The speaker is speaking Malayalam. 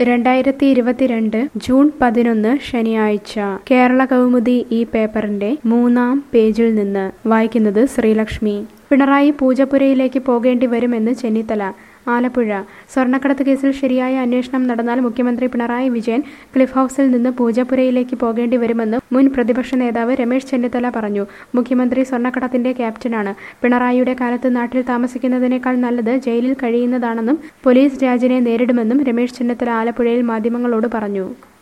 രണ്ടായിരത്തി ഇരുപത്തിരണ്ട് ജൂൺ പതിനൊന്ന് ശനിയാഴ്ച കേരള കൗമുദി ഈ പേപ്പറിന്റെ മൂന്നാം പേജിൽ നിന്ന് വായിക്കുന്നത് ശ്രീലക്ഷ്മി പിണറായി പൂജപ്പുരയിലേക്ക് പോകേണ്ടി വരുമെന്ന് ചെന്നിത്തല ആലപ്പുഴ സ്വർണ്ണക്കടത്ത് കേസിൽ ശരിയായ അന്വേഷണം നടന്നാൽ മുഖ്യമന്ത്രി പിണറായി വിജയൻ ക്ലിഫ് ഹൗസിൽ നിന്ന് പൂജപ്പുരയിലേക്ക് പോകേണ്ടി വരുമെന്ന് മുൻ പ്രതിപക്ഷ നേതാവ് രമേശ് ചെന്നിത്തല പറഞ്ഞു മുഖ്യമന്ത്രി സ്വർണ്ണക്കടത്തിന്റെ ക്യാപ്റ്റനാണ് പിണറായിയുടെ കാലത്ത് നാട്ടിൽ താമസിക്കുന്നതിനേക്കാൾ നല്ലത് ജയിലിൽ കഴിയുന്നതാണെന്നും പോലീസ് രാജിനെ നേരിടുമെന്നും രമേശ് ചെന്നിത്തല ആലപ്പുഴയിൽ മാധ്യമങ്ങളോട് പറഞ്ഞു